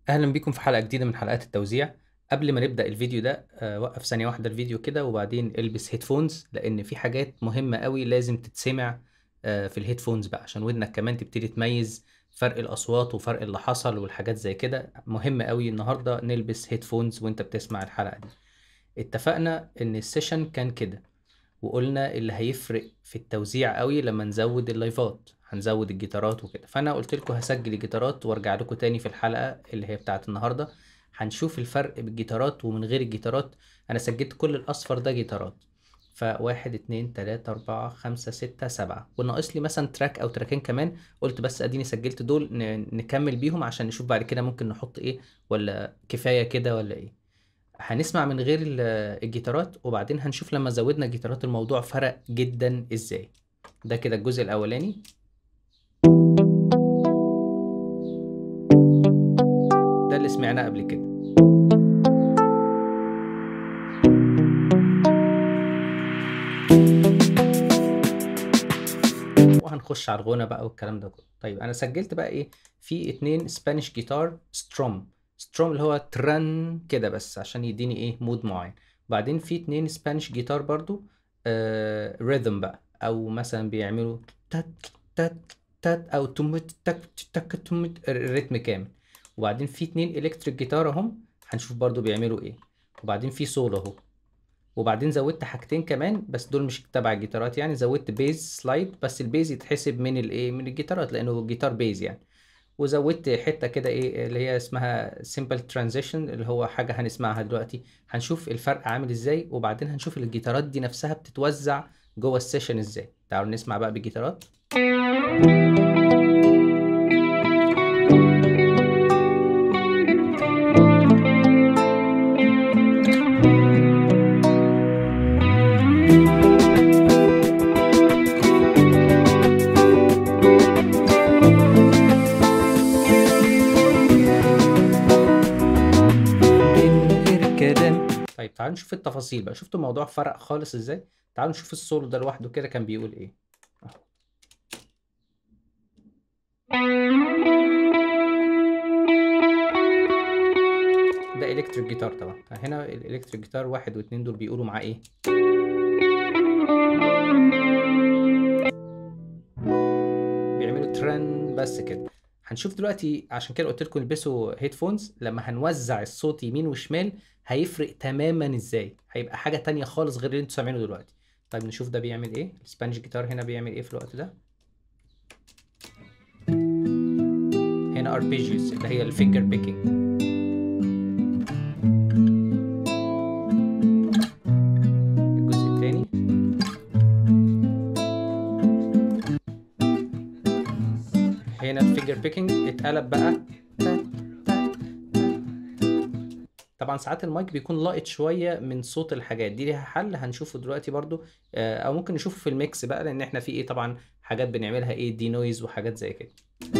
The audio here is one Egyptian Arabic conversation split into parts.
أهلا بيكم في حلقة جديدة من حلقات التوزيع قبل ما نبدأ الفيديو ده آه، وقف ثانية واحدة الفيديو كده وبعدين البس هيدفونز لأن في حاجات مهمة قوي لازم تتسمع آه، في الهيدفونز بقى عشان ودنك كمان تبتدي تميز فرق الأصوات وفرق اللي حصل والحاجات زي كده مهم قوي النهاردة نلبس هيدفونز وانت بتسمع الحلقة دي اتفقنا ان السيشن كان كده وقلنا اللي هيفرق في التوزيع قوي لما نزود اللايفات هنزود الجيتارات وكده فانا قلت لكم هسجل الجيتارات وارجع لكم تاني في الحلقه اللي هي بتاعت النهارده هنشوف الفرق بالجيتارات ومن غير الجيتارات انا سجلت كل الاصفر ده جيتارات فواحد اتنين تلاتة أربعة خمسة ستة سبعة وناقص لي مثلا تراك أو تراكين كمان قلت بس أديني سجلت دول ن- نكمل بيهم عشان نشوف بعد كده ممكن نحط إيه ولا كفاية كده ولا إيه هنسمع من غير ال- الجيتارات وبعدين هنشوف لما زودنا الجيتارات الموضوع فرق جدا ازاي ده كده الجزء الاولاني ده اللي سمعناه قبل كده وهنخش على الغنى بقى والكلام ده كله طيب انا سجلت بقى ايه في اتنين سبانيش جيتار ستروم ستروم اللي هو ترن كده بس عشان يديني ايه مود معين وبعدين في اتنين سبانيش جيتار برضو آه ريذم بقى او مثلا بيعملوا تات تات تات او تمت تك تك تمت الريتم كامل وبعدين في اتنين الكتريك جيتار اهم هنشوف برضو بيعملوا ايه وبعدين في سولو اهو وبعدين زودت حاجتين كمان بس دول مش تبع الجيتارات يعني زودت بيز سلايد بس البيز يتحسب من الايه من الجيتارات لانه جيتار بيز يعني وزودت حته كده ايه اللي هي اسمها سيمبل ترانزيشن اللي هو حاجه هنسمعها دلوقتي هنشوف الفرق عامل ازاي وبعدين هنشوف الجيتارات دي نفسها بتتوزع جوه السيشن ازاي تعالوا نسمع بقى بالجيتارات من غير كلام طيب تعالوا نشوف التفاصيل بقى شفتوا الموضوع فرق خالص ازاي تعالوا نشوف السولو ده لوحده كده كان بيقول ايه أهو. ده الكتريك جيتار طبعا هنا الالكتريك جيتار واحد واتنين دول بيقولوا معاه ايه بيعملوا ترن بس كده هنشوف دلوقتي عشان كده قلت لكم البسوا هيدفونز لما هنوزع الصوت يمين وشمال هيفرق تماما ازاي هيبقى حاجة تانية خالص غير اللي انتوا سامعينه دلوقتي طيب نشوف ده بيعمل ايه السبانيش جيتار هنا بيعمل ايه في الوقت ده هنا arpeggios اللي هي الفينجر بيكينج الجزء التاني هنا الفينجر بيكينج اتقلب بقى طبعا ساعات المايك بيكون لاقط شويه من صوت الحاجات دي ليها حل هنشوفه دلوقتي برضو آه، او ممكن نشوفه في الميكس بقى لان احنا في ايه طبعا حاجات بنعملها ايه دي نويز وحاجات زي كده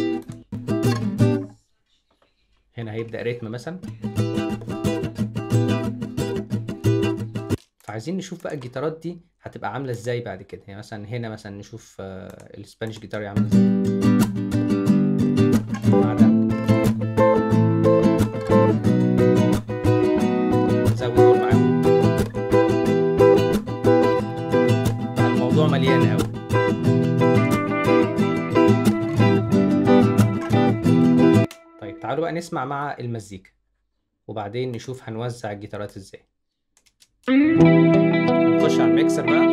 هنا هيبدأ ريتم مثلا فعايزين نشوف بقى الجيتارات دي هتبقى عاملة ازاي بعد كده يعني مثلا هنا مثلا نشوف آه، الاسبانيش جيتار عامل ازاي مع ده نزود دول معاهم بقى الموضوع مليان قوي طيب تعالوا بقى نسمع مع المزيكا وبعدين نشوف هنوزع الجيتارات ازاي نخش على الميكسر بقى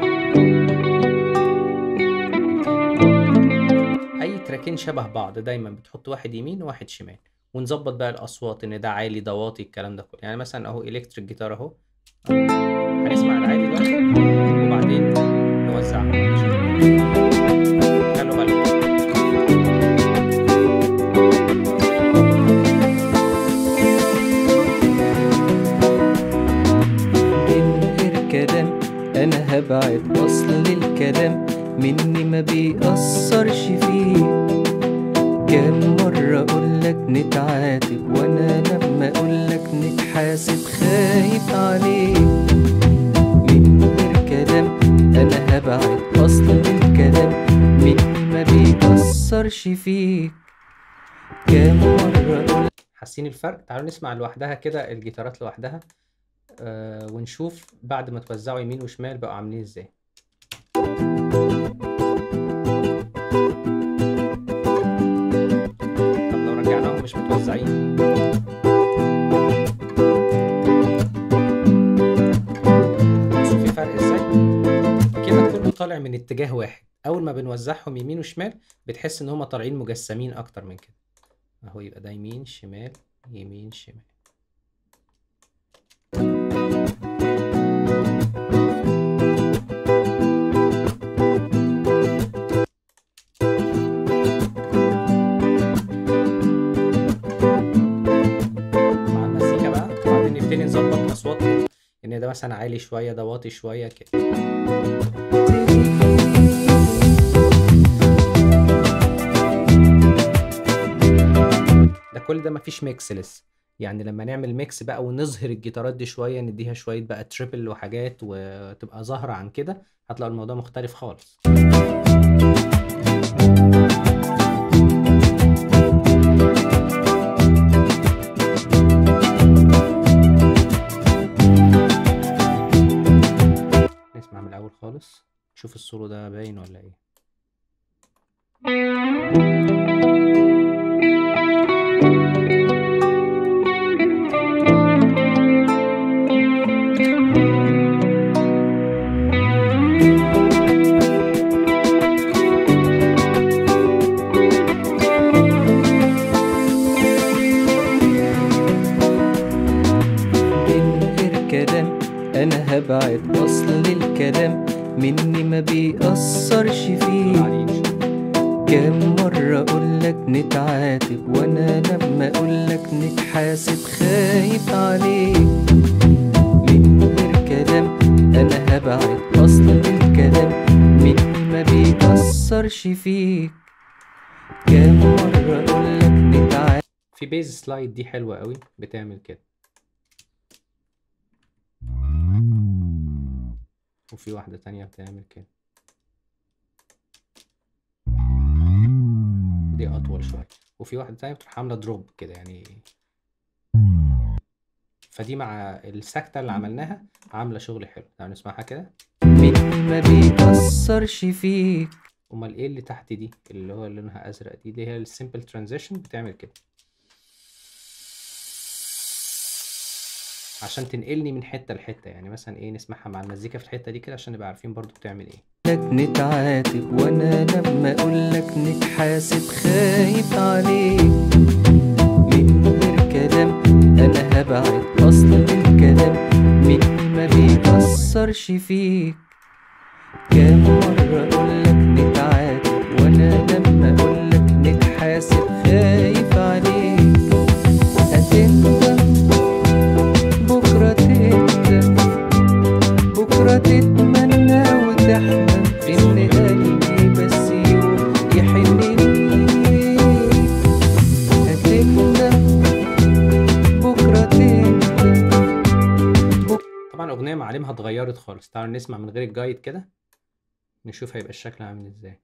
اي تراكين شبه بعض دايما بتحط واحد يمين وواحد شمال ونظبط بقى الاصوات ان ده عالي ده واطي الكلام ده كله يعني مثلا اهو الكتريك جيتار اهو هنسمع العالي دلوقتي وبعدين نوزعها خلوا بالكم من غير كلام انا هبعد اصل الكلام مني ما بيأثرش فيه كام مرة اقولك نتعاتب وانا لما اقولك نتحاسب خايف عليك من غير كلام انا هبعد اصل الكلام مني ما بيأثرش فيك كام مرة اقولك حاسين الفرق تعالوا نسمع لوحدها كده الجيتارات لوحدها آه ونشوف بعد ما توزعوا يمين وشمال بقوا عاملين ازاي طب لو رجعناهم مش متوزعين بصوا في فرق ازاي كده كله طالع من اتجاه واحد اول ما بنوزعهم يمين وشمال بتحس ان هما طالعين مجسمين اكتر من كده اهو يبقى ده يمين شمال يمين شمال مع المزيكا بقى وبعدين نبتدي نظبط اصواتهم ان ده مثلا عالي شويه ده واطي شويه كده ده كل ده مفيش ميكس لسه يعني لما نعمل ميكس بقى ونظهر الجيتارات دي شويه نديها شويه بقى تريبل وحاجات وتبقى ظاهره عن كده هتلاقوا الموضوع مختلف خالص نسمع من الاول خالص نشوف السولو ده باين ولا ايه من غير كلام انا هبعد اصل الكلام مني ما بيأثرش فيه معلش كام مرة أقولك نتعاتب وأنا لما أقولك نتحاسب خايف عليك من غير كلام أنا هبعد أصل الكلام مني ما بيأثرش فيك كام مرة أقولك نتعاتب في بيز سلايد دي حلوه قوي بتعمل كده وفي واحده تانية بتعمل كده دي اطول شويه وفي واحده تانية بتروح عامله دروب كده يعني فدي مع السكتة اللي عملناها عاملة شغل حلو تعالوا نسمعها كده مني ما بيأثرش فيك امال ايه اللي تحت دي اللي هو اللي لونها ازرق دي اللي هي السيمبل ترانزيشن بتعمل كده عشان تنقلني من حتة لحتة يعني مثلا ايه نسمعها مع المزيكا في الحتة دي كده عشان نبقى عارفين برضو بتعمل ايه لك نتعاتب وانا لما اقولك نتحاسب خايف عليك من غير كلام انا هبعد اصل الكلام مني ما بيأثرش فيك كام مرة اقولك نتعاتب وانا لما اقولك نتحاسب خايف عليك هتندم بكرة تندم بكرة تتمنى وتحلم إن قلبي بس يوم يحن ليك هتندم بكرة تندم طبعا اغنية معالمها اتغيرت خالص تعالوا نسمع من غير الجايد كده نشوف هيبقى الشكل عامل ازاي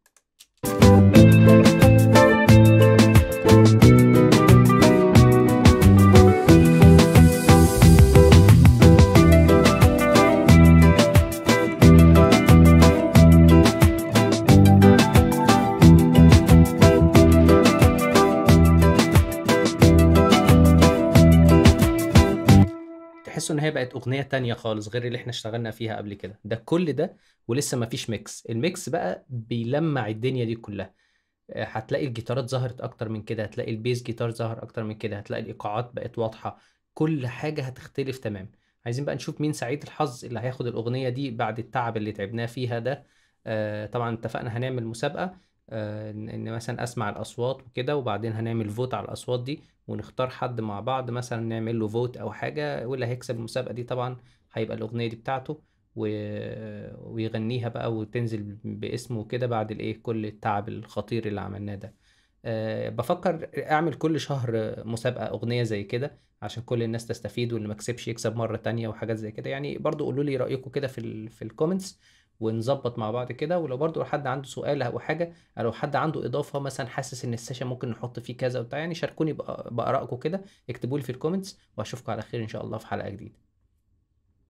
تحسوا ان هي بقت اغنيه تانية خالص غير اللي احنا اشتغلنا فيها قبل كده ده كل ده ولسه ما فيش ميكس الميكس بقى بيلمع الدنيا دي كلها آه، هتلاقي الجيتارات ظهرت اكتر من كده هتلاقي البيز جيتار ظهر اكتر من كده هتلاقي الايقاعات بقت واضحه كل حاجه هتختلف تمام عايزين بقى نشوف مين سعيد الحظ اللي هياخد الاغنيه دي بعد التعب اللي تعبناه فيها ده آه، طبعا اتفقنا هنعمل مسابقه آه، ان إن مثلا اسمع الاصوات وكده وبعدين هنعمل فوت على الاصوات دي ونختار حد مع بعض مثلا نعمل له فوت او حاجه واللي هيكسب المسابقه دي طبعا هيبقى الاغنيه دي بتاعته و... ويغنيها بقى وتنزل باسمه كده بعد الايه كل التعب الخطير اللي عملناه ده أه بفكر اعمل كل شهر مسابقه اغنيه زي كده عشان كل الناس تستفيد واللي ما كسبش يكسب مره تانية وحاجات زي كده يعني برضو قولوا لي رايكم كده في ال... في الكومنتس ونظبط مع بعض كده ولو برضو لو حد عنده سؤال او حاجه او لو حد عنده اضافه مثلا حاسس ان السيشن ممكن نحط فيه كذا وبتاع يعني شاركوني بآ- بارائكم كده اكتبوا لي في الكومنتس واشوفكم على خير ان شاء الله في حلقه جديده